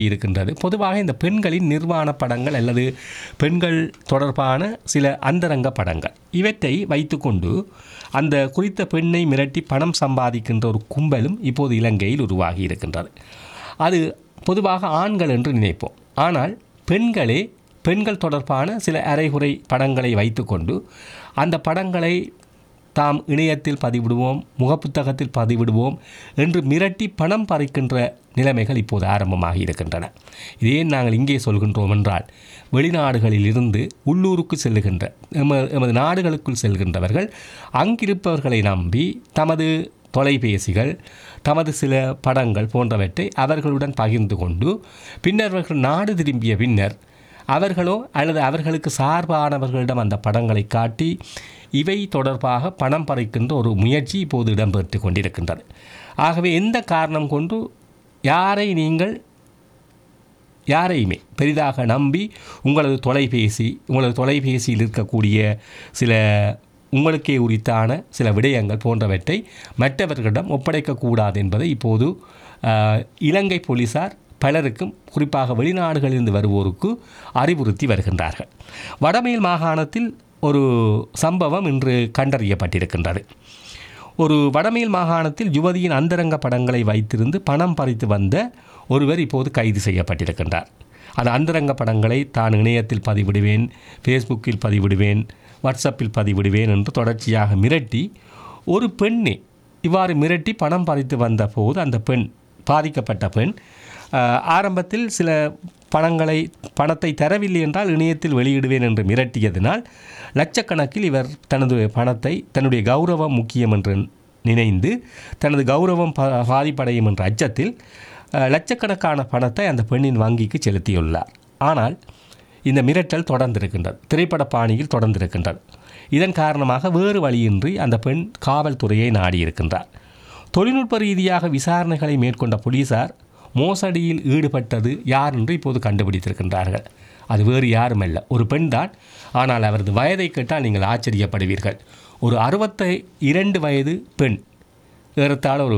இருக்கின்றது பொதுவாக இந்த பெண்களின் நிர்வாண படங்கள் அல்லது பெண்கள் தொடர்பான சில அந்தரங்க படங்கள் இவற்றை வைத்துக்கொண்டு அந்த குறித்த பெண்ணை மிரட்டி பணம் சம்பாதிக்கின்ற ஒரு கும்பலும் இப்போது இலங்கையில் உருவாகி இருக்கின்றது அது பொதுவாக ஆண்கள் என்று நினைப்போம் ஆனால் பெண்களே பெண்கள் தொடர்பான சில அரைகுறை படங்களை வைத்துக்கொண்டு அந்த படங்களை தாம் இணையத்தில் பதிவிடுவோம் முகப்புத்தகத்தில் பதிவிடுவோம் என்று மிரட்டி பணம் பறிக்கின்ற நிலைமைகள் இப்போது ஆரம்பமாகி இருக்கின்றன இதே நாங்கள் இங்கே சொல்கின்றோம் என்றால் வெளிநாடுகளில் இருந்து உள்ளூருக்கு செல்லுகின்ற எம எமது நாடுகளுக்குள் செல்கின்றவர்கள் அங்கிருப்பவர்களை நம்பி தமது தொலைபேசிகள் தமது சில படங்கள் போன்றவற்றை அவர்களுடன் பகிர்ந்து கொண்டு பின்னர் அவர்கள் நாடு திரும்பிய பின்னர் அவர்களோ அல்லது அவர்களுக்கு சார்பானவர்களிடம் அந்த படங்களை காட்டி இவை தொடர்பாக பணம் பறிக்கின்ற ஒரு முயற்சி இப்போது இடம்பெற்று கொண்டிருக்கின்றது ஆகவே எந்த காரணம் கொண்டு யாரை நீங்கள் யாரையுமே பெரிதாக நம்பி உங்களது தொலைபேசி உங்களது தொலைபேசியில் இருக்கக்கூடிய சில உங்களுக்கே உரித்தான சில விடயங்கள் போன்றவற்றை மற்றவர்களிடம் ஒப்படைக்கக்கூடாது என்பதை இப்போது ஆஹ், இலங்கை போலீசார் பலருக்கும் குறிப்பாக வெளிநாடுகளிலிருந்து வருவோருக்கு அறிவுறுத்தி வருகின்றார்கள் வடமேல் மாகாணத்தில் ஒரு சம்பவம் இன்று கண்டறியப்பட்டிருக்கின்றது ஒரு வடமேல் மாகாணத்தில் யுவதியின் அந்தரங்க படங்களை வைத்திருந்து பணம் பறித்து வந்த ஒருவர் இப்போது கைது செய்யப்பட்டிருக்கின்றார் அந்த அந்தரங்க படங்களை தான் இணையத்தில் பதிவிடுவேன் ஃபேஸ்புக்கில் பதிவிடுவேன் வாட்ஸ்அப்பில் பதிவிடுவேன் என்று தொடர்ச்சியாக மிரட்டி ஒரு பெண்ணை இவ்வாறு மிரட்டி பணம் பறித்து வந்த போது அந்த பெண் பாதிக்கப்பட்ட பெண் ஆஹ், ஆரம்பத்தில் சில பணங்களை பணத்தை தரவில்லை என்றால் இணையத்தில் வெளியிடுவேன் என்று மிரட்டியதினால் லட்சக்கணக்கில் இவர் தனது பணத்தை தன்னுடைய கௌரவம் முக்கியம் என்று நினைந்து தனது கௌரவம் ப பாதிப்படையும் என்ற அச்சத்தில் அஹ், லட்சக்கணக்கான பணத்தை அந்த பெண்ணின் வங்கிக்கு செலுத்தியுள்ளார் ஆனால் இந்த மிரட்டல் தொடர்ந்திருக்கின்றது திரைப்பட பாணியில் தொடர்ந்திருக்கின்றது இதன் காரணமாக வேறு வழியின்றி அந்த பெண் காவல்துறையை நாடியிருக்கின்றார் தொழில்நுட்ப ரீதியாக விசாரணைகளை மேற்கொண்ட போலீசார் மோசடியில் ஈடுபட்டது யார் என்று இப்போது கண்டுபிடித்திருக்கின்றார்கள் அது வேறு யாருமல்ல ஒரு பெண் தான் ஆனால் அவரது வயதை கேட்டால் நீங்கள் ஆச்சரியப்படுவீர்கள் ஒரு அறுபத்தி இரண்டு வயது பெண் ஏறத்தாழ ஒரு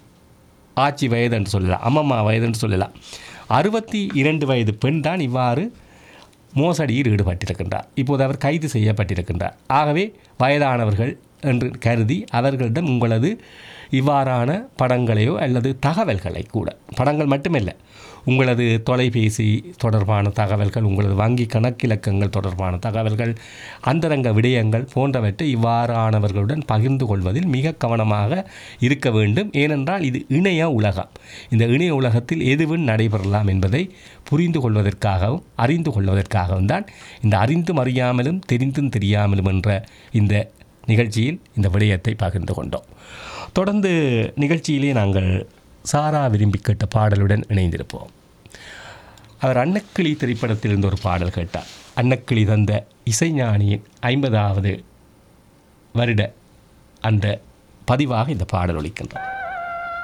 ஆட்சி வயது என்று சொல்லலாம் அம்மம்மா வயது என்று சொல்லலாம் அறுபத்தி இரண்டு வயது பெண் தான் இவ்வாறு மோசடியில் ஈடுபட்டிருக்கின்றார் இப்போது அவர் கைது செய்யப்பட்டிருக்கின்றார் ஆகவே வயதானவர்கள் என்று கருதி அவர்களிடம் உங்களது இவ்வாறான படங்களையோ அல்லது தகவல்களை கூட படங்கள் மட்டுமல்ல உங்களது தொலைபேசி தொடர்பான தகவல்கள் உங்களது வங்கி கணக்கிலக்கங்கள் தொடர்பான தகவல்கள் அந்தரங்க விடயங்கள் போன்றவற்றை இவ்வாறானவர்களுடன் பகிர்ந்து கொள்வதில் மிக கவனமாக இருக்க வேண்டும் ஏனென்றால் இது இணைய உலகம் இந்த இணைய உலகத்தில் எதுவும் நடைபெறலாம் என்பதை புரிந்து கொள்வதற்காகவும் அறிந்து கொள்வதற்காகவும் தான் இந்த அறிந்தும் அறியாமலும் தெரிந்தும் தெரியாமலும் என்ற இந்த நிகழ்ச்சியில் இந்த விடயத்தை பகிர்ந்து கொண்டோம் தொடர்ந்து நிகழ்ச்சியிலே நாங்கள் சாரா விரும்பி கேட்ட பாடலுடன் இணைந்திருப்போம் அவர் அன்னக்கிளி திரைப்படத்திலிருந்து ஒரு பாடல் கேட்டார் அன்னக்கிளி தந்த இசைஞானியின் ஐம்பதாவது வருட அந்த பதிவாக இந்த பாடல் ஒலிக்கின்றார்